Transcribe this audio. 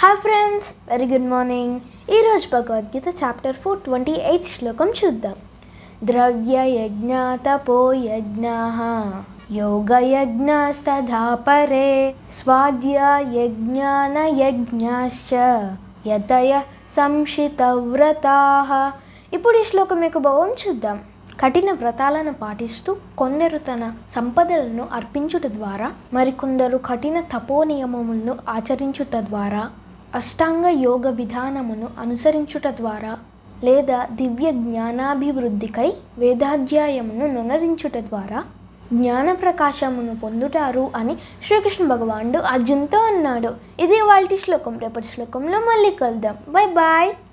hi friends very good morning ఈరోజు Bhagavad Gita chapter four twenty eighth శ్లోకం చూద్దాం ద్రవ్య యజ్ఞ తపో యజ్ఞ యోగయజ్ఞస్తథా పరే స్వాధ్యాయజ్ఞాన యజ్ఞాశ్చ యతయ సంశితవ్రతా ఇప్పుడు ఈ శ్లోకం యొక్క భావం చూద్దాం కఠిన వ్రతాలను పాటిస్తూ కొందరు తన సంపదలను అర్పించుట ద్వారా మరికొందరు కఠిన తపో నియమములను ఆచరించుట ద్వారా అష్టాంగ యోగ విధానమును అనుసరించుట ద్వారా లేదా దివ్య జ్ఞానాభివృద్ధికై వేదాధ్యాయమును నునరించుట ద్వారా జ్ఞాన ప్రకాశమును పొందుతారు అని శ్రీకృష్ణ భగవానుడు అర్జున్తో అన్నాడు ఇది వాళ్ళ శ్లోకం రేపటి శ్లోకంలో మళ్ళీ కలుద్దాం బై బాయ్